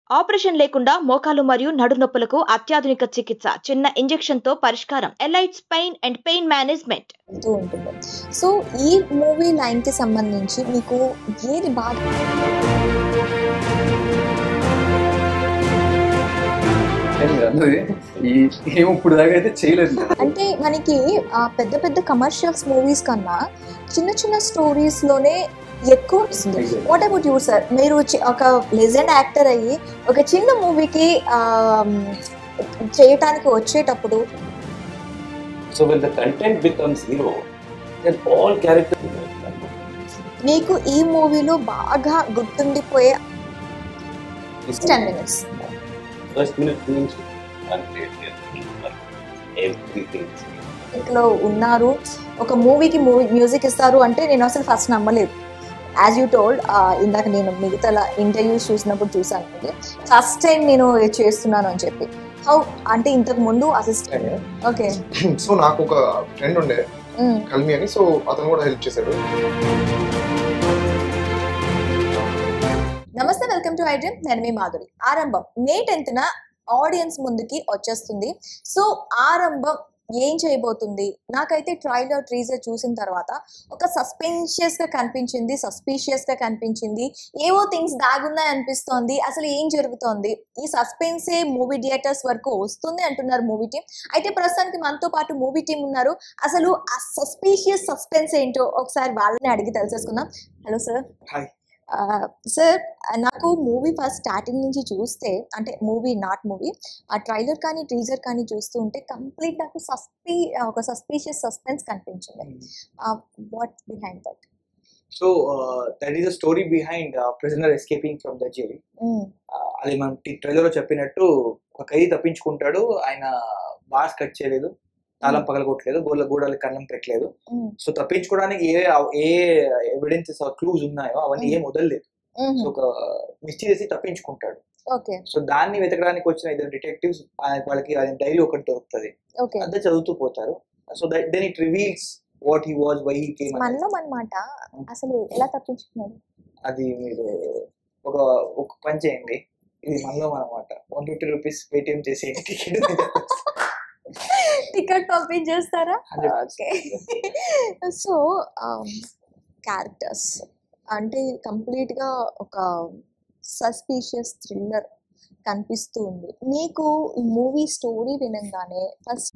Operation లేకుండా మోకాలు మరియు నడునొప్పులకు అత్యాధునిక చికిత్స చిన్న ఇంజెక్షన్ తో పరిష్కారం elites pain and pain management వెళ్తూ ఉంటుంది సో ఈ మూవీ లైన్కి సంబంధించి మీకు ఏది బాగా నేను అన్నది ఈ ఏమో ఇప్పుడు దాకా అయితే చేయలేదు నేను. అంటే మనకి ఆ పెద్ద పెద్ద కమర్షియల్స్ మూవీస్ కన్నా చిన్న చిన్న స్టోరీస్ లోనే ఎక్కువ వస్తుంది Exactly. What about you sir మీరు చి- ఒక లెజెండ్ యాక్టర్ అయ్యి ఒక చిన్న మూవీకి చేయటానికి వచ్చేటప్పుడు So when the content becomes hero, then all characters మీకు ఈ మూవీలో బాగా గుర్తుండిపోయే ten minutes first minute means everything. లో ఉన్నారు ఒక మూవీకి మూవీ మ్యూజిక్ ఇస్తారు అంటే నేను అసలు ఫస్ట్ నమ్మలేదు యాజ్ యూ టోల్డ్ ఇందాక నేను మిగతా ఇంటర్వ్యూస్ చూసినప్పుడు చూసాను ఫస్ట్ టైం నేను ఇది చేస్తున్నాను అని చెప్పి హౌ అంటే ఇంతకు ముందు అసిస్టెంట్ ఓకే సో నాకు ఒక ఫ్రెండ్ ఉండే కల్మి అని సో అతను కూడా హెల్ప్ చేశాడు నమస్తే వెల్కమ్ టు ఐడ్రీమ్ నేను మీ మాధురి ఆరంభం మే టెన్త్న ఆడియన్స్ ముందుకి వచ్చేస్తుంది సో ఆరంభం ఏం చేయబోతుంది నాకైతే ట్రైలర్ ట్రీజర్ చూసిన తర్వాత ఒక సస్పెన్షియస్ గా కనిపించింది సస్పీషియస్ గా కనిపించింది ఏవో థింగ్స్ దాగున్నాయి అనిపిస్తోంది అసలు ఏం జరుగుతోంది ఈ సస్పెన్సే మూవీ థియేటర్స్ వరకు వస్తుంది అంటున్నారు మూవీ టీం అయితే ప్రస్తుతానికి మనతో పాటు మూవీ టీం ఉన్నారు అసలు ఆ సస్పీషియస్ సస్పెన్స్ ఏంటో ఒకసారి వాళ్ళని అడిగి తెలిసేసుకుందాం హలో సార్ Hi. సార్ నాకు మూవీ ఫస్ట్ స్టార్టింగ్ నుంచి చూస్తే అంటే మూవీ నాట్ మూవీ ఆ ట్రైలర్ కానీ టీజర్ కానీ చూస్తూ ఉంటే కంప్లీట్ నాకు సస్పీ ఒక సస్పీషియస్ సస్పెన్స్ కనిపించింది what behind that so that is the story behind prisoner escaping from the jail అది మనం ట్రైలర్ లో చెప్పినట్టు ఒక ఖైదీ తప్పించుకుంటాడు ఆయన బాస్ కట్ చేయలేదు తాళం పగలగొట్టలేదు గోడ గోడలు కన్నం పెట్టలేదు సో తప్పించుకోవడానికి ఏ ఏ ఎవిడెన్సెస్ క్లూస్ ఉన్నాయో అవన్నీ ఏం వదలలేదు సో ఒక మిస్టేక్ చేసి తప్పించుకుంటాడు ఓకే సో దాన్ని వెతకడానికి వచ్చిన ఇద్దరు డిటెక్టివ్స్ వాళ్ళకి ఆయన డైరీ ఒకటి దొరుకుతుంది ఓకే అదే చదువుతూ పోతారు so that then it reveals what he was why he came మన్నం అనమాట అసలు ఎలా తప్పించుకున్నాడు అది మీరు ఒక ఒక పని చేయండి ఇది మనలో అనమాట వన్ ఫిఫ్టీ రూపీస్ పేటిఎం చేసి టికెట్ టికెట్ పంపించేస్తారా 100%. ఓకే సో క్యారెక్టర్స్ అంటే కంప్లీట్ గా ఒక సస్పీషియస్ థ్రిల్లర్ కనిపిస్తూ ఉంది మీకు ఈ మూవీ స్టోరీ వినంగానే ఫస్ట్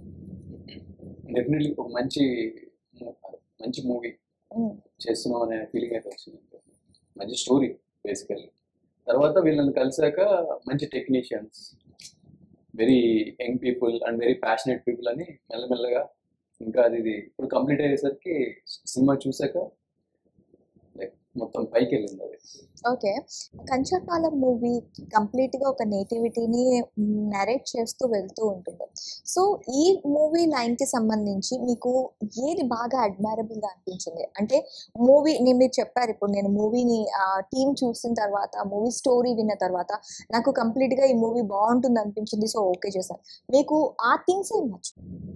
డెఫినెట్లీ ఒక మంచి మంచి మూవీ చేస్తున్నాం అనే ఫీలింగ్ అయితే వచ్చింది మంచి స్టోరీ బేసికల్లీ తర్వాత వీళ్ళని కలిసాక మంచి technicians very young people and very passionate people అని మెల్లమెల్లగా ఇంకా అది ఇది ఇప్పుడు కంప్లీట్ అయ్యేసరికి సినిమా చూసాక లైక్ మొత్తం పైకి వెళ్ళింది అది ఓకే కంచపాలెం మూవీ కంప్లీట్గా ఒక నేటివిటీని నరేట్ చేస్తూ వెళ్తూ ఉంటుంది సో ఈ మూవీ లైన్కి సంబంధించి మీకు ఏది బాగా అడ్మైరబుల్గా అనిపించింది అంటే మూవీ నేను మీరు చెప్పారు ఇప్పుడు నేను మూవీని టీం చూసిన తర్వాత మూవీ స్టోరీ విన్న తర్వాత నాకు కంప్లీట్గా ఈ మూవీ బాగుంటుంది అనిపించింది సో ఓకే చేశాను మీకు ఆ థింగ్స్ ఏం నచ్చు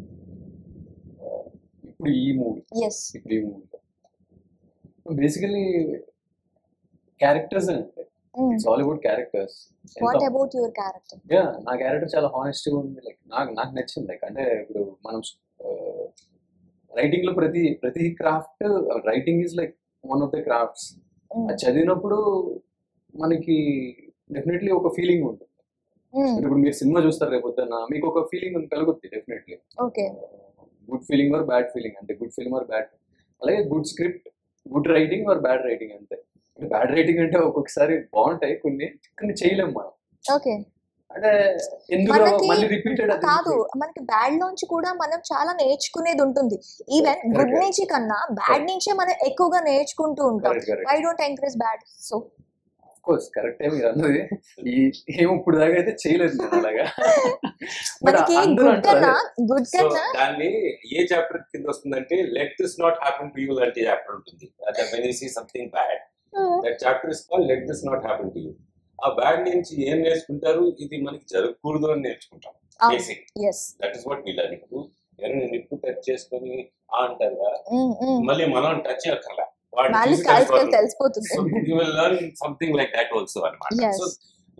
ఇప్పుడు ఈ మూవీ ఎస్ ఇప్పుడు ఈ మూవీలో బేసికలీ క్యారెక్టర్స్ అంటే it's all about characters what about your character yeah నా క్యారెక్టర్ చాలా హానెస్ట్ గా ఉంది లైక్ నాకు నాకు నచ్చింది లైక్ అంటే ఇప్పుడు మనం రైటింగ్ లో ప్రతి ప్రతి craft writing is like one of the crafts అది చదివినప్పుడు మనకి డెఫినెట్లీ ఒక ఫీలింగ్ ఉంటుంది ఇప్పుడు మీరు సినిమా చూస్తారు రేపొద్దున మీకు ఒక ఫీలింగ్ కలుగుద్ది definitely okay good feeling or bad feeling అంటే గుడ్ ఫీలింగ్ ఆర్ బ్యాడ్ అలాగే good script good writing or bad writing అంతే బ్యాడ్ రైటింగ్ అంటే ఒక్కొక్కసారి బాగుంటాయి కొన్ని కొన్ని చేయలేం మనం ఓకే అంటే ఎందుకు మనకి మళ్ళీ రిపీటెడ్ కాదు మనకి బ్యాడ్ నుంచి కూడా మనం చాలా నేర్చుకునేది ఉంటుంది ఈవెన్ గుడ్ Correct. నుంచి కన్నా బ్యాడ్ నుంచే మనం ఎక్కువగా నేర్చుకుంటూ ఉంటాం correct correct I don't encourage bad so of course కరెక్టే మీరు అన్నది ఈ ఏమో ఇప్పుడు దాకా అయితే చేయలేదు నేను అలాగా But మనకి అందరూ గుడ్ అంటారు కన్నా అదే. గుడ్ సో కన్నా దాన్ని ఏ చాప్టర్ కింద వస్తుందంటే let this not happen to you లాంటి చాప్టర్ ఉంటుంది అదే when you see something bad that chapter is call let this not happen to you ఆ బ్యాడ్ నుంచి ఏం నేర్చుకుంటారు ఇది మనకి జరగకూడదు అని నేర్చుకుంటాం basic yes that is what వీళ్ళ నీకు ఎవరైనా నిప్పు టచ్ చేసుకొని ఆ అంటారు కదా మళ్ళీ మనం టచ్ అక్కర్లా వాడు మళ్ళీ చూసి కలిసి కనుక్కోవాలి. తెలిసిపోతుంది so you will learn something like that also Yes. అనమాట so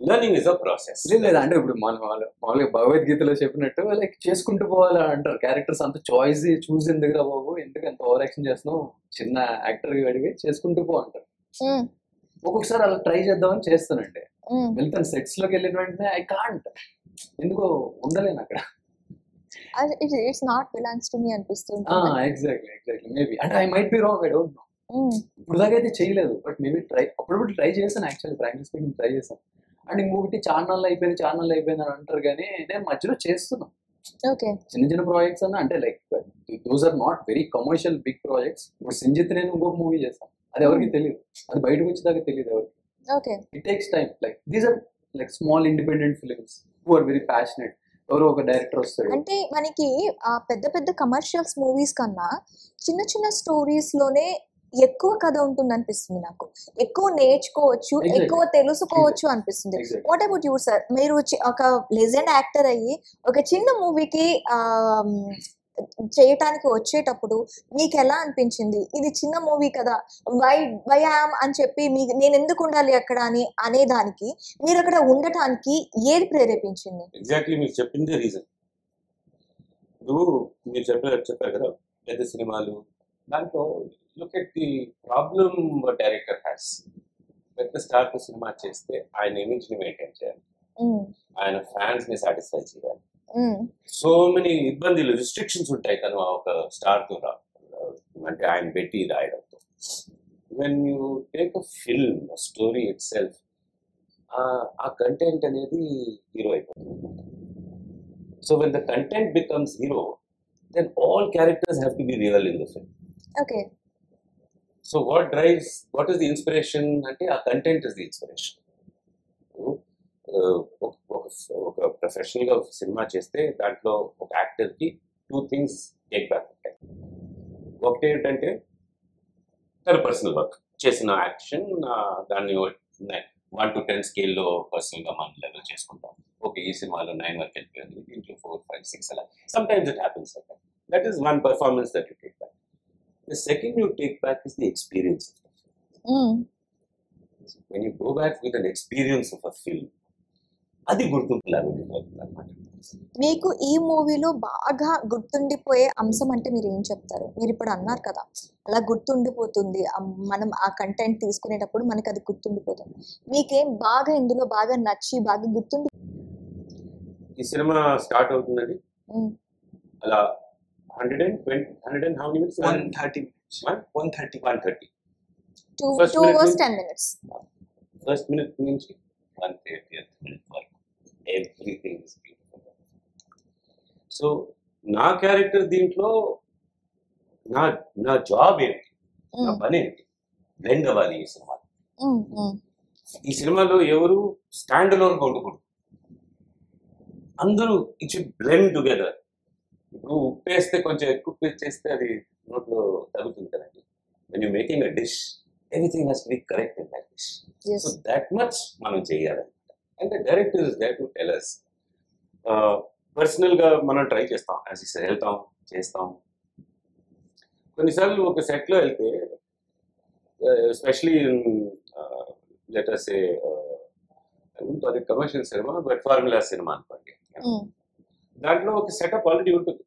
learning is a process లేదు లేదు అంటే ఇప్పుడు మన వాళ్ళ మామూలుగా భగవద్గీతలో చెప్పినట్టు లైక్ చేసుకుంటూ పోవాలా అంటారు క్యారెక్టర్స్ అంత చాయిస్ చూస్ ఎందుకురా బాబు ఎందుకు అంత ఓవర్ యాక్షన్ చేస్తున్నావు చిన్న యాక్టర్ అడిగి చేసుకుంటూ పో అంటారు మ్మ్. ఒక్కొక్కసారి అలా ట్రై చేద్దామని చేస్తానండి మ్మ్. వెళ్తాను సెట్స్ లోకి వెళ్ళిన వెంటనే ఐ కాంట్ ఎందుకో ఉండలేను అక్కడ అది it's not belongs to me అనిపిస్తుంది ఎగ్జాక్ట్లీ ఎగ్జాక్ట్లీ మేబీ అంటే I might be wrong I don't know hmm. ఇప్పుడు దాకా అయితే చేయలేదు బట్ మేబీ ట్రై అప్పుడప్పుడు ట్రై చేశాను యాక్చువల్లీ ప్రాక్టీస్ స్పీకింగ్ ట్రై చేశాను అండ్ ఇంకొకటి ఛానల్ అయిపోయింది ఛానల్ అయిపోయింది అని అంటారు కానీ నేను మధ్యలో చేస్తున్నాను ఓకే చిన్న చిన్న ప్రాజెక్ట్స్ అన్న అంటే like those are not very commercial big projects ఇప్పుడు సంజిత్ నేను ఇంకొక మూవీ చేస్తాను అది ఎవరికి తెలియదు అది బయటకు వచ్చేదాకా తెలియదు ఎవరికి okay it takes time like these are like small independent films who are very passionate ఎవరో ఒక డైరెక్టర్ వస్తాడు అంటే మనకి ఆ పెద్ద పెద్ద కమర్షియల్స్ మూవీస్ కన్నా చిన్న చిన్న స్టోరీస్ లోనే ఎక్కువ కథ ఉంటుంది అనిపిస్తుంది నాకు ఎక్కువ నేర్చుకోవచ్చు Exactly. ఎక్కువ తెలుసుకోవచ్చు అనిపిస్తుంది Exactly. What about you sir మీరు చి- ఒక లెజెండ్ యాక్టర్ అయ్యి ఒక చిన్న మూవీకి చేయటానికి వచ్చేటప్పుడు మీకు ఎలా అనిపించింది ఇది చిన్న మూవీ కదా వై వై ఆమ్ అని చెప్పి మీ నేను ఎందుకు ఉండాలి అక్కడ అని అనేదానికి మీరు అక్కడ ఉండటానికి ఏది ప్రేరేపించింది ఎగ్జాక్ట్లీ మీరు చెప్పిందే రీజన్ ఇప్పుడు మీరు చెప్పారు చెప్పారు కదా పెద్ద సినిమాలు దాంట్లో look at the problem director has పెద్ద స్టార్తో సినిమా చేస్తే ఆయన ఇమేజ్ని మెయింటైన్ చేయాలి ఉమ్, ఆయన ఫ్యాన్స్ ని సాటిస్ఫై చేయాలి ఉమ్, సో మెనీ ఇబ్బందులు రిస్ట్రిక్షన్స్ ఉంటాయి తను ఆ ఒక స్టార్ తో రా- అంటే ఆయన పెట్టి రాయడంతో when you take a film story itself ఆ కంటెంట్ అనేది హీరో అయిపోతుంది so when the content becomes hero then all characters have to be real in the film okay so what drives what is the inspiration అంటే ఆ content is the inspiration ఒక professional గా సినిమా చేస్తే దాంట్లో ఒక యాక్టర్ కి టూ థింగ్స్ టేక్ బ్యాక్ ఉంటాయి ఒకటి ఏంటంటే తన పర్సనల్ వర్క్ చేసిన యాక్షన్ దాన్ని వన్ టు టెన్ స్కేల్లో పర్సనల్ గా మన లెవెల్ చేసుకుంటాం ఓకే ఈ సినిమాలో నైన్ వరకు వెళ్ళిపోయింది దీంట్లో ఫోర్ ఫైవ్ సిక్స్ అలా sometimes it happens that is one performance that you take back The second you take back is the experience. of the film. Um, When you go back with an experience of a film, అది గుర్తింపులాగా ఉండిపోతుంది అనమాట మీకు ఈ మూవీలో బాగా గుర్తుండిపోయే అంశం అంటే మీరు ఏం చెప్తారు మీరు ఇప్పుడు అన్నారు కదా అలా గుర్తుండిపోతుంది ఆ మనం ఆ కంటెంట్ తీసుకునేటప్పుడు మనకి అది గుర్తుండిపోతుంది మీకేం బాగా ఇందులో బాగా నచ్చి బాగా గుర్తుండి ఈ సినిమా స్టార్ట్ అవుతుందండి ఉమ్, అలా hundred and twenty hundred and how minutes one thirty minutes One? One thirty one thirty two First two minute hours నుంచి- టెన్ మినిట్స్ ఫస్ట్ మినిట్ నుంచి వన్ థర్టీ మినిట్ వరకు ఎవ్రీథింగ్ ఇస్ బ్యూటిఫుల్ సో నా character దీంట్లో నా నా job ఏంటి నా పని ఏంటి బ్లెండ్ అవ్వాలి ఈ సినిమా ఈ సినిమాలో ఎవరు స్టాండ్ అలోన్ గా ఉండకూడదు అందరూ ఇట్ షుడ్ బ్లెండ్ టుగెదర్ ఇప్పుడు ఉప్పు వేస్తే కొంచెం ఎక్కువ ఉప్పు చేస్తే అది నోట్లో తగ్గుతుంది కదండి when you making a dish everything has be correct in that dish so that much మనం చేయాలన్నమాట అంటే director is dire to tellers personal గా మనం ట్రై చేస్తాం యాజ్ ఇస్ వెళ్తాం చేస్తాం కొన్నిసార్లు ఒక సెట్ లో వెళ్తే ఎస్పెషలీ లెటర్స్ అది కమర్షియల్ సినిమా బట్ ఫార్ములా సినిమా అనుకోండి దాంట్లో ఒక సెటప్ ఆల్రెడీ ఉంటుంది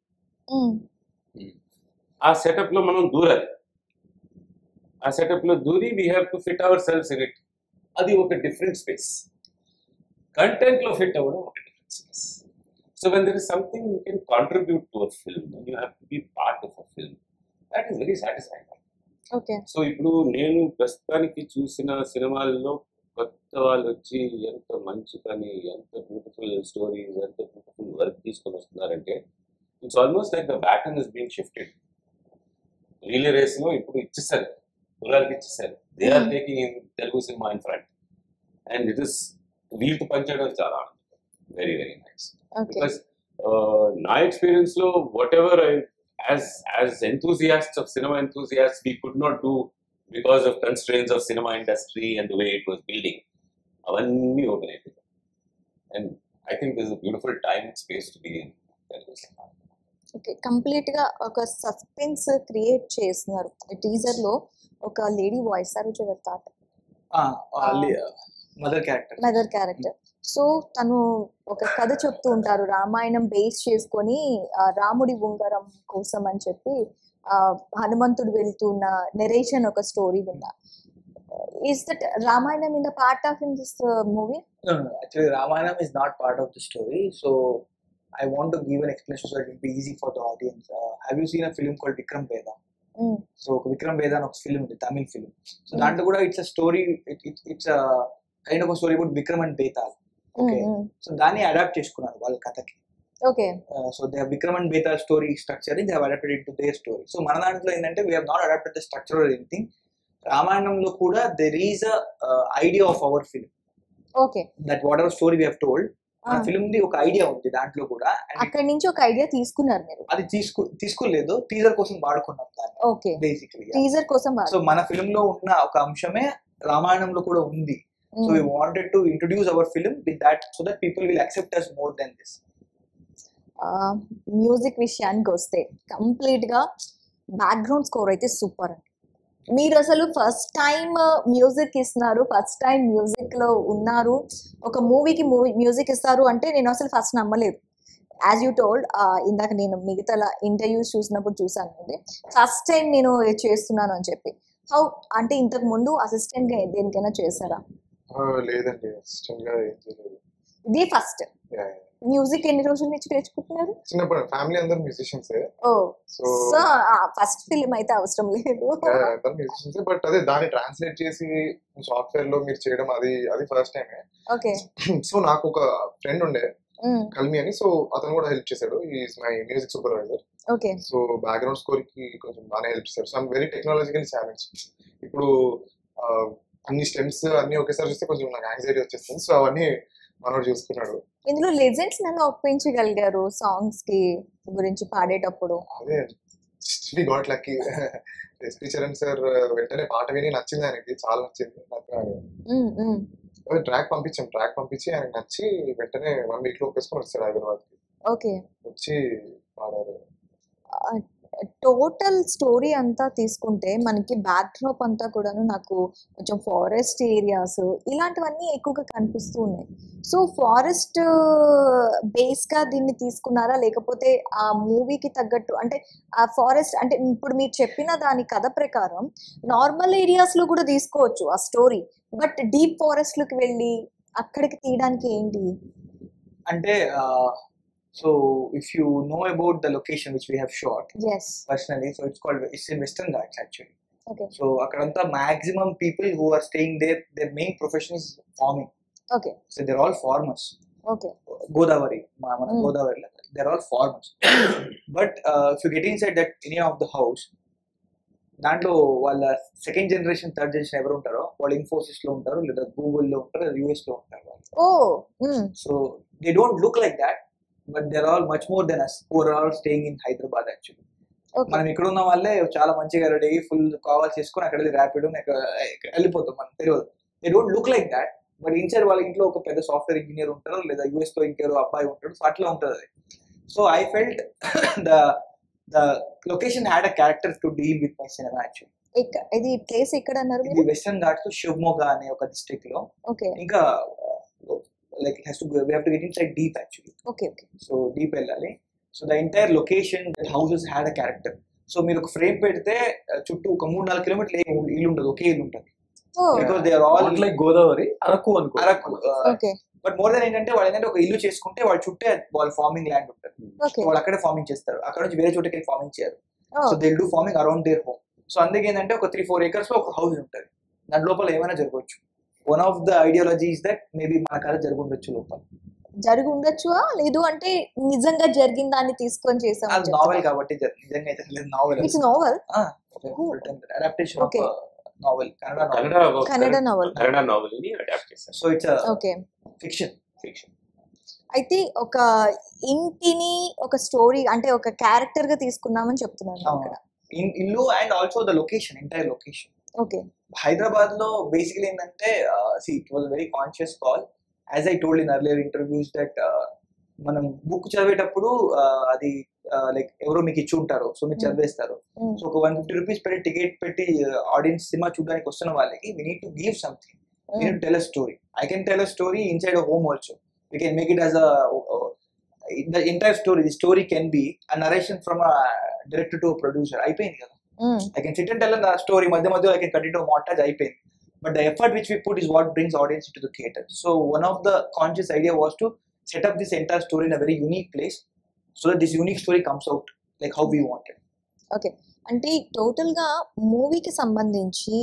ఆ సెటప్ లో మనం దూరాలి ఆ సెటప్ లో దూరి we have to fit ourselves in it అది ఒక డిఫరెంట్ స్పేస్ కంటెంట్ లో ఫిట్ అవ్వడం ఒక different space so when there is something you can contribute to a film you have to be part of a film that is very satisfying okay so ఇప్పుడు నేను ప్రస్తుతానికి చూసిన సినిమాల్లో కొత్త వాళ్ళు వచ్చి ఎంత మంచి పని ఎంత బ్యూటిఫుల్ స్టోరీస్ ఎంత బ్యూటిఫుల్ వర్క్ తీసుకొని వస్తున్నారంటే it's almost like the baton is being shifted relay race లో ఇప్పుడు ఇచ్చేసారు కులాలకి ఇచ్చేసారు they are Hmm. Taking in Telugu cinema in front and it is వీళ్ళతో పనిచేయడం చాలా very very nice okay because uh, నా experience లో whatever I, as as enthusiasts of cinema enthusiasts we could not do because of constraints of cinema industry and the way it was building అవన్నీ open అయిపోయింది and I think this a beautiful time and space to be in Telugu cinema okay complete గా ఒక suspense create చేస్తున్నారు teaser లో ఒక lady voice sir వచ్చి వెళ్తారు mother character mother character so తను ఒక కథ చెప్తూ ఉంటారు రామాయణం బేస్ చేసుకొని ఆ, రాముడి ఉంగరం కోసం అని చెప్పి ఆ, హనుమంతుడు వెళ్తున్న నెరేషన్ ఒక స్టోరీ విన్నా is that Ramayanam in the part of in this movie actually Ramayanam is not part of the story so I want to give an explanation so it be easy for the audience have you seen a film called Vikram Veda so ఒక విక్రమ్ వేద అని ఒక film ఉంది Tamil film so Mm. దాంట్లో కూడా it's a story it's kind of story about Vikram and Betal okay so దాన్ని adapt చేసుకున్నారు వాళ్ళ కథకి okay so they Vikram and Betal story structure they adapted in to their story so మన దాంట్లో ఏంటంటే we have not adapted the structure or anything రామాయణంలో కూడా there is a idea of our film okay that whatever story we have told మన film the ఒక idea ఉంది దాంట్లో కూడా and అక్కడి నుంచి ఒక ఐడియా తీసుకున్నారు మీరు అది తీసుకు తీసుకోలేదు టీజర్ కోసం వాడుకున్నాం దాన్ని ఓకే బేసిక్లీ టీజర్ కోసం సో మన ఫిల్మ్ లో ఉన్న ఒక అంశమే రామాయణంలో కూడా ఉంది so we wanted to introduce our film with that so that people will accept us more then this music విషయానికి వస్తే కంప్లీట్ గా బ్యాక్గ్రౌండ్ స్కోర్ అయితే సూపర్ అండి మీరు అసలు ఫస్ట్ టైం మ్యూజిక్ ఇస్తున్నారు ఫస్ట్ టైం మ్యూజిక్ లో ఉన్నారు ఒక మూవీకి మూవీ మ్యూజిక్ ఇస్తారు అంటే నేను అసలు ఫస్ట్ నమ్మలేదు యాజ్ యూ టోల్డ్ ఇందాక నేను మిగతా ఇంటర్వ్యూస్ చూసినప్పుడు చూసాను అండి ఫస్ట్ టైం నేను ఇది చేస్తున్నాను అని చెప్పి హౌ అంటే ఇంతకు ముందు అసిస్టెంట్ గా దేనికైనా చేశారా ఆ, లేదండి అసిస్టెంట్ గా ఏం చేయలేదు ఇది ఫస్ట్ Yeah, yeah. మ్యూజిక్ ఎన్ని రోజుల నుంచి నేర్చుకుంటున్నారు చిన్నప్పుడు ఫ్యామిలీ అందరు musicians oh so so first film అయితే అవసరం లేదు అందరు మ్యూజిషియన్స్ బట్ అదే దాన్ని ట్రాన్స్లేట్ చేసి సాఫ్ట్వేర్ లో మీరు చేయడం అది అది ఫస్ట్ టైమే ఓకే సో నాకు ఒక ఫ్రెండ్ ఉండే కల్మి అని సో అతను కూడా హెల్ప్ చేశాడు is my music supervisor okay so background score కి కొంచెం బాగానే హెల్ప్ చేశారు సో వెరీ టెక్నాలజికల్ ఛాలెంజ్ ఇప్పుడు ఆ, అన్ని స్టెమ్స్ అన్ని ఒకేసారి చూస్తే కొంచెం నాకు యాంగ్జైటీ వచ్చేస్తుంది సో అవన్నీ మనోడు చూసుకున్నాడు ఇందులో లెజెండ్స్ నన్ను ఒప్పించగలిగారు సాంగ్స్ కి గురించి పాడేటప్పుడు అదే we got lucky SP Charan sir వెంటనే పాట విని నచ్చింది ఆయనకి చాలా నచ్చింది ఉమ్, ఉమ్. ట్రాక్ పంపించాం ట్రాక్ పంపించి ఆయనకి నచ్చి వెంటనే వన్ వీక్ లో ఒప్పేసుకొని వచ్చాడు హైదరాబాద్ కి ఓకే వచ్చి పాడారు టోటల్ స్టోరీ అంతా తీసుకుంటే మనకి బ్యాక్ డ్రాప్ అంతా కూడాను నాకు కొంచెం ఫారెస్ట్ ఏరియాస్ ఇలాంటివన్నీ ఎక్కువగా కనిపిస్తూ ఉన్నాయి సో ఫారెస్ట్ బేస్ గా దీన్ని తీసుకున్నారా లేకపోతే ఆ మూవీకి తగ్గట్టు అంటే ఆ ఫారెస్ట్ అంటే ఇప్పుడు మీరు చెప్పిన దాని కథ ప్రకారం నార్మల్ ఏరియాస్ లో కూడా తీసుకోవచ్చు ఆ స్టోరీ బట్ డీప్ ఫారెస్ట్ లోకి వెళ్ళి అక్కడికి తీయడానికి ఏంటి అంటే so if you know about the location which we have shot yes personally so it's called it's in western Ghats actually okay so అక్కడంతా maximum people who are staying there their main profession is farming okay so they're all farmers okay Godavari మా- మన Mm. Godavari they're all farmers but if you get inside that any of the house దాంట్లో వాళ్ళ second generation third generation ఎవరు ఉంటారో వాళ్ళు ఇన్ఫోసిస్ లో ఉంటారు లేదా గూగుల్ లో ఉంటారు లేదా యూఎస్ లో ఉంటారు వాళ్ళు oh so they don't look like that but they're all much more than us who are all staying in Hyderabad actually okay మనం ఇక్కడ ఉన్న వాళ్ళే చాలా మంచిగా రెడీ అయ్యి ఫుల్ కావాలి చేసుకొని అక్కడ వెళ్ళి ర్యాపిడ్ వెళ్ళిపోతాం మనం తెలియదు they don't look like that but inside వాళ్ళ ఇంట్లో ఒక పెద్ద సాఫ్ట్వేర్ ఇంజనీర్ ఉంటారు లేదా యూఎస్ లో ఇంకేదో అబ్బాయి ఉంటాడు సో అట్లా ఉంటుంది అది so I felt the the location had a character to deal with my cinema actually ఇక్క- ఇది ప్లేస్ ఎక్కడ అన్నారు ఇది మీరు వెస్టర్న్ ఘాట్స్ శివమొగ్గ అనే ఒక డిస్ట్రిక్ట్ లో ఓకే ఇంకా like has to we have to get inside deep actually okay okay so deep వెళ్ళాలి so the entire location houses had a character so మీరు ఒక ఫ్రేమ్ పెడితే uh, చుట్టూ ఒక మూడు నాలుగు కిలోమీటర్లు ఏం ఇల్లు ఉండదు ఒకే ఇల్లు ఉంటుంది oh because they are all all like Godavari Araku అనుకో Araku okay but more than ఏంటంటే వాళ్ళు ఏంటంటే ఒక ఇల్లు చేసుకుంటే వాళ్ళ చుట్టే వాళ్ళ ఫార్మింగ్ ల్యాండ్ ఉంటుంది ఓకే వాళ్ళు అక్కడే ఫార్మింగ్ చేస్తారు అక్కడ నుంచి వేరే చోటకి వెళ్ళి ఫార్మింగ్ చేయరు oh so they do farming around their home so అందుకే ఏంటంటే ఒక త్రీ ఫోర్ ఏకర్స్ లో ఒక హౌస్ ఉంటుంది దాని లోపల ఏమైనా జరగవచ్చు one of the ideologies that maybe మన కథ జరుగుండొచ్చు లోపల జరిగి ఉండొచ్చువా లేదు అంటే నిజంగా జరిగిన దాన్ని తీసుకొని చేసాం అది నావెల్ కాబట్టి జరి- నిజంగా అయితే లేదు novel it's novel adaptation of Okay. Novel Kannada Kannada Kannada novel. Kannada novel ని అడాప్ట్ చేశారు so it's okay fiction fiction అయితే ఒక ఇంటిని ఒక స్టోరీ అంటే ఒక క్యారెక్టర్ గా తీసుకున్నామని చెప్తున్నాను ఇక్కడ ఇల్లు and also the location entire location okay Hyderabad లో బేసికలీ ఏంటంటే see it was very conscious call as I told in earlier interviews that మనం బుక్ చదివేటప్పుడు uh, అది లైక్ ఎవరో మీకు ఇచ్చి ఉంటారు సో మీరు Mm. చదివేస్తారు Mm. సో ఒక వన్ ఫిఫ్టీ రూపీస్ పెట్టి టికెట్ పెట్టి ఆడియన్స్ సినిమా చూడడానికి వస్తున్న వాళ్ళకి we need to give something we need tell a story I can tell a story inside a home also. We can make it as a the entire story. The story can be a narration from a director to a producer. అయిపోయింది కదా మ్మ్. I can sit and tell a story. మధ్య మధ్యలో I can cut it to a montage. అయిపోయింది but the effort which we put is what brings audience into the theater. So one of the conscious idea was to set up this entire story in a very unique place, so that this unique story comes out like how we wanted. Okay అంటే total గా మూవీకి సంబంధించి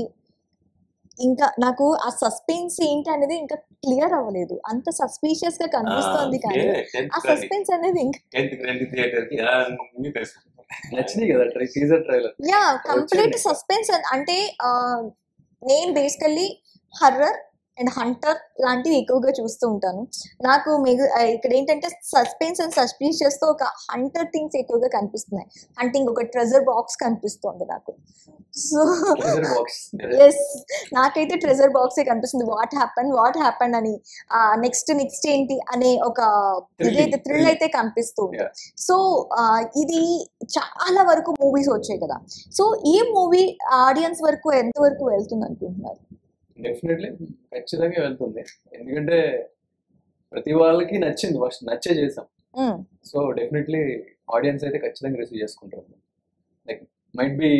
ఇంకా నాకు ఆ suspense ఏంటి అనేది ఇంకా క్లియర్ అవ్వలేదు అంత సస్పీషియస్ గా కనిపిస్తోంది కానీ ఆ సస్పెన్స్ అనేది ఇంకా టెన్త్ రండి థియేటర్ కి అన్ని తెలుసు నచ్చినాయి కదా try teaser trailer yeah complete వచ్చింది. సస్పెన్స్ అంటే ఆ, నేను బేసికల్లీ హర్రర్ అండ్ హంటర్ లాంటివి ఎక్కువగా చూస్తూ ఉంటాను నాకు మిగు ఆ, ఇక్కడ ఏంటంటే సస్పెన్స్ అండ్ సస్పీషియస్ తో ఒక హంటర్ థింగ్స్ ఎక్కువగా కనిపిస్తున్నాయి హంటింగ్ ఒక ట్రెజర్ బాక్స్ కనిపిస్తోంది నాకు సో బాక్స్ ఎస్ నాకైతే ట్రెజర్ బాక్స్ కనిపిస్తుంది వాట్ హ్యాపన్ వాట్ హ్యాపన్ అని నెక్స్ట్ నెక్స్ట్ ఏంటి అనే ఒక Thrilling, ఇదైతే థ్రిల్ thrilling. అయితే కనిపిస్తుంది Yeah. సో ఇది చాలా వరకు మూవీస్ వచ్చాయి కదా సో ఈ మూవీ ఆడియన్స్ వరకు ఎంత వరకు వెళ్తుంది అనుకుంటున్నారు డెఫినెట్లీ ఖచ్చితంగా వెళ్తుంది ఎందుకంటే ప్రతి వాళ్ళకి నచ్చింది ఫస్ట్ నచ్చే చేసాం మ్మ్. సో డెఫినెట్లీ ఆడియన్స్ అయితే ఖచ్చితంగా రిసీవ్ చేసుకుంటారు లైక్ మైట్ బి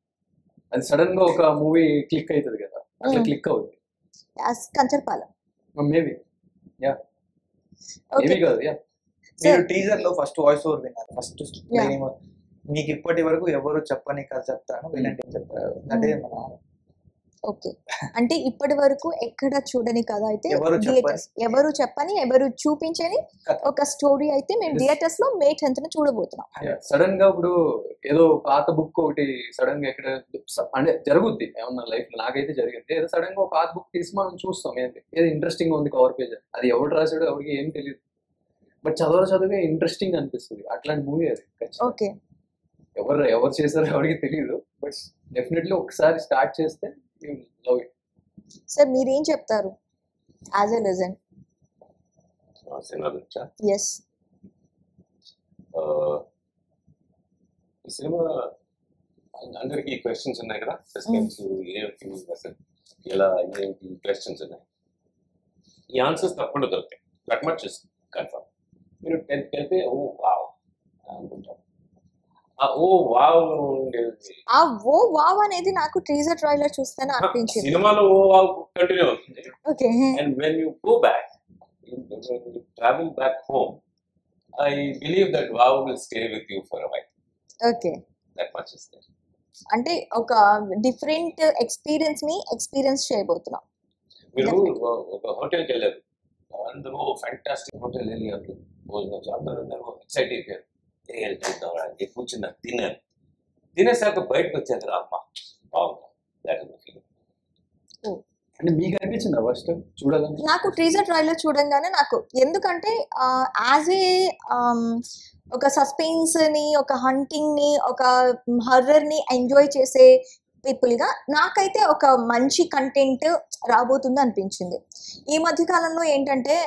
అది సడన్ గా ఒక మూవీ క్లిక్ అవుతుంది కదా అట్లా Mm. క్లిక్ అవుతుంది As Kancharapalem maybe yeah okay maybe కాదు యా మీరు Sir. టీజర్ లో ఫస్ట్ వాయిస్ ఓవర్ విన్నారు ఫస్ట్ Yeah. మీకు ఇప్పటి వరకు ఎవరు చెప్పని కథ చెప్తాను వినండి అని చెప్తారు అంటే మన ఓకే అంటే ఇప్పటి వరకు ఎక్కడ చూడని కథ అయితే ఎవరు థియేటర్స్ ఎవరు చెప్పని ఎవరు చూపించని కథ. ఒక స్టోరీ అయితే మేము Yes. థియేటర్స్ లో మే టెన్త్ చూడబోతున్నాం సడన్ గా ఇప్పుడు ఏదో పాత బుక్ ఒకటి సడన్ గా ఎక్కడ అంటే జరుగుద్ది ఏమన్నా లైఫ్ లో నాకైతే జరిగింది ఏదో సడన్ గా ఒక పాత బుక్ తీసి మనం చూస్తాం ఏంటి ఏదో ఇంట్రెస్టింగ్ ఉంది కవర్ పేజ్ అది ఎవరు రాసాడో ఎవరికి ఏం తెలియదు బట్ చదవ చదివే ఇంట్రెస్టింగ్ అనిపిస్తుంది అట్లాంటి మూవీ అది ఖచ్చితంగా. ఓకే ఎవరు ఎవరు చేశారో ఎవరికి తెలియదు బట్ డెఫినెట్లీ ఒకసారి స్టార్ట్ చేస్తే లవ్ ఇట్ సార్ మీరేం చెప్తారు యాజ్ ఎ లెజెండ్ సినిమా గురించా ఎస్ ఆ, ఈ సినిమా అం- అందరికీ క్వశ్చన్స్ ఉన్నాయి కదా సస్పెన్స్ ఏంటి అసలు ఎలా ఏంటి క్వశ్చన్స్ ఉన్నాయి ఈ ఆన్సర్స్ తప్పకుండా దొరుకుతాయి దట్ మచ్ ఇస్ కన్ఫర్మ్ మీరు టెన్త్ వెళ్తే ఓ వావ్ అనుకుంటారు ఆ ఓ వావ్ ఉండేది ఆ ఓ వావ్ అనేది నాకు టీజర్ ట్రైలర్ చూస్తేనే అనిపించింది సినిమాలో ఓ వావ్ కంటిన్యూ అవుతుంది okay And when you go back, you- when you travel back home, I believe that wow will stay with you for a while. Okay That much is there. అంటే ఒక different experience ని experience చేయబోతున్నాం మీరు Definitely. ఒక- ఒక హోటల్కి వెళ్ళారు అందరూ ఫ్యాంటాస్టిక్ హోటల్ వెళ్ళి అందరూ భోజనం చేసి అందరూ అందరూ ఎక్సైట్ అయిపోయారు ఏ వెళ్తాం అని కూర్చున్నారు తిన్నారు తినేసాక బయటకు వచ్చాక అమ్మ బాగుంది దాట్ ఇస్ ఫీలింగ్ అంటే మీకు అనిపించిందా ఫస్ట్ చూడాలని నాకు టీజర్ ట్రైలర్ చూడంగానే నాకు ఎందుకంటే యాజ్ ఏ ఒక సస్పెన్స్ ని ఒక హంటింగ్ ని ఒక హర్రర్ ని ఎంజాయ్ చేసే పీపుల్ గా నాకైతే ఒక మంచి కంటెంట్ రాబోతుంది అనిపించింది ఈ మధ్య కాలంలో ఏంటంటే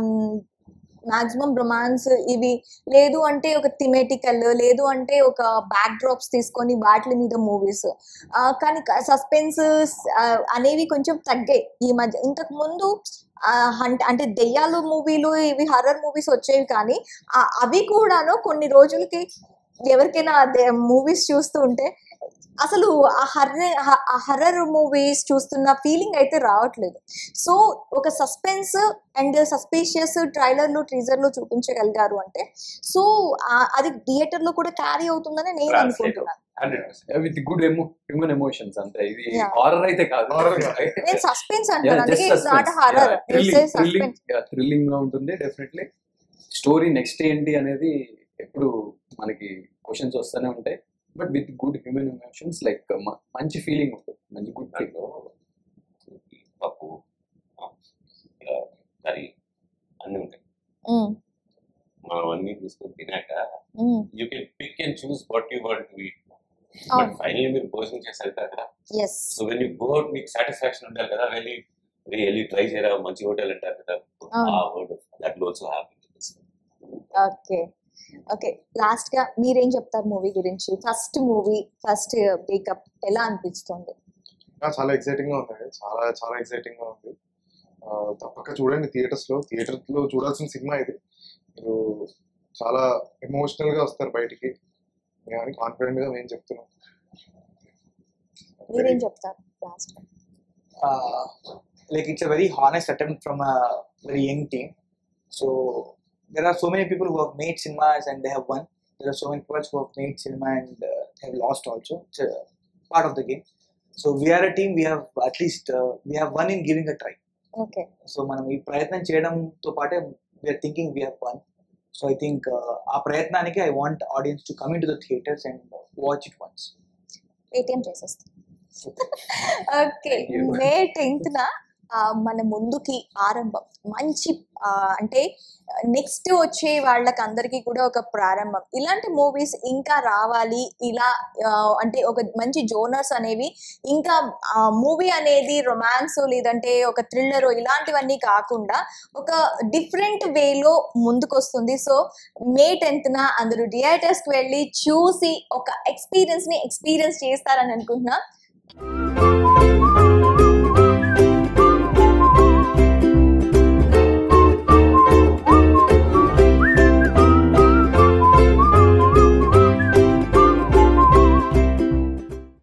మాక్సిమం రొమాన్స్ ఇవి లేదు అంటే ఒక థిమేటికల్ లేదు అంటే ఒక బ్యాక్ డ్రాప్స్ తీసుకొని వాటి మీద మూవీస్ కానీ సస్పెన్స్ అనేవి కొంచెం తగ్గాయి ఈ మధ్య ఇంతకు ముందు ఆ, హంట అంటే దెయ్యాలు మూవీలు ఇవి హర్రర్ మూవీస్ వచ్చేవి కానీ ఆ, అవి కూడాను కొన్ని రోజులకి ఎవరికైనా మూవీస్ చూస్తూ ఉంటే అసలు ఆ హర్రర్ ఆ హర్రర్ మూవీస్ చూస్తున్న ఫీలింగ్ అయితే రావట్లేదు సో ఒక సస్పెన్స్ అండ్ సస్పీషియస్ ట్రైలర్లు ట్రీజర్లు చూపించగలిగారు అంటే సో అది థియేటర్ లో కూడా క్యారీ అవుతుందని నేను Translate అనుకుంటున్నాను హండ్రెడ్ పర్సెంట్ విత్ గుడ్ ఎమో హ్యూమన్ ఎమోషన్స్ అంతే ఇది Yeah. హారర్ అయితే కాదు Horror కాదు. నేను సస్పెన్స్ అంటాను అందుకే it's not horror thrilling thrilling గా ఉంటుంది డెఫినెట్లీ స్టోరీ నెక్స్ట్ ఏంటి అనేది ఎప్పుడు మనకి క్వశ్చన్స్ వస్తూనే ఉంటాయి but with good human emotions like మంచి ఫీలింగ్ ఉంటుంది మంచి గుడ్ ఫీలింగ్ దాంట్లో పప్పు ఆ, కర్రీ అన్నీ ఉంటాయి మనం అన్ని తీసుకొని తినాక you can pick and choose what you want to eat but అవును ఫైనల్లీ మీరు భోజనం చేసి వెళ్తారు కదా yes so when you go మీకు సాటిస్ఫాక్షన్ ఉండాలి కదా వెళ్ళి "రే, వెళ్ళి ట్రై చేయరా మంచి హోటల్ అంటారు కదా అవును. ఆ word that also happy okay okay last గా మీరేం చెప్తారు మూవీ గురించి ఫస్ట్ మూవీ ఫస్ట్ బ్రేకప్ ఎలా అనిపిస్తుంది ఆ, చాలా ఎక్సైటింగ్ గా ఉంది చాలా చాలా ఎక్సైటింగ్ గా ఉంది ఆ, తప్పక చూడండి థియేటర్స్ లో థియేటర్ లో చూడాల్సిన సినిమా ఇది మీరు చాలా ఎమోషనల్ గా వస్తారు బయటికి మేము కాన్ఫిడెంట్ గా మేము చెప్తున్నాం మీరేం చెప్తారు last uh, like it's a very honest attempt from a very young team. So there are so many people who have made cinemas and they have won. There are so many people who have made cinema and uh, have lost also. It's a part of the game. So we are a team. We have at least uh, we have won in giving a try. Okay so మనం ఈ ప్రయత్నం చేయడంతో పాటే we are thinking we have one so I think ఆ ప్రయత్నానికి I want audience to come in to the theatres and watch it once Paytm చేసేస్తాం okay Thank you. May tenth న ఆ, మన ముందుకి ఆరంభం మంచి ఆ, అంటే నెక్స్ట్ వచ్చే వాళ్ళకి అందరికీ కూడా ఒక ప్రారంభం ఇలాంటి మూవీస్ ఇంకా రావాలి ఇలా ఆ, అంటే ఒక మంచి జోనర్స్ అనేవి ఇంకా మూవీ అనేది రొమాన్స్ లేదంటే ఒక థ్రిల్లర్ ఇలాంటివన్నీ కాకుండా ఒక డిఫరెంట్ వేలో ముందుకొస్తుంది సో మే టెన్త్ న అందరూ థియేటర్స్ కి వెళ్ళి చూసి ఒక ఎక్స్పీరియన్స్ ని ఎక్స్పీరియన్స్ చేస్తారని అనుకుంటున్నా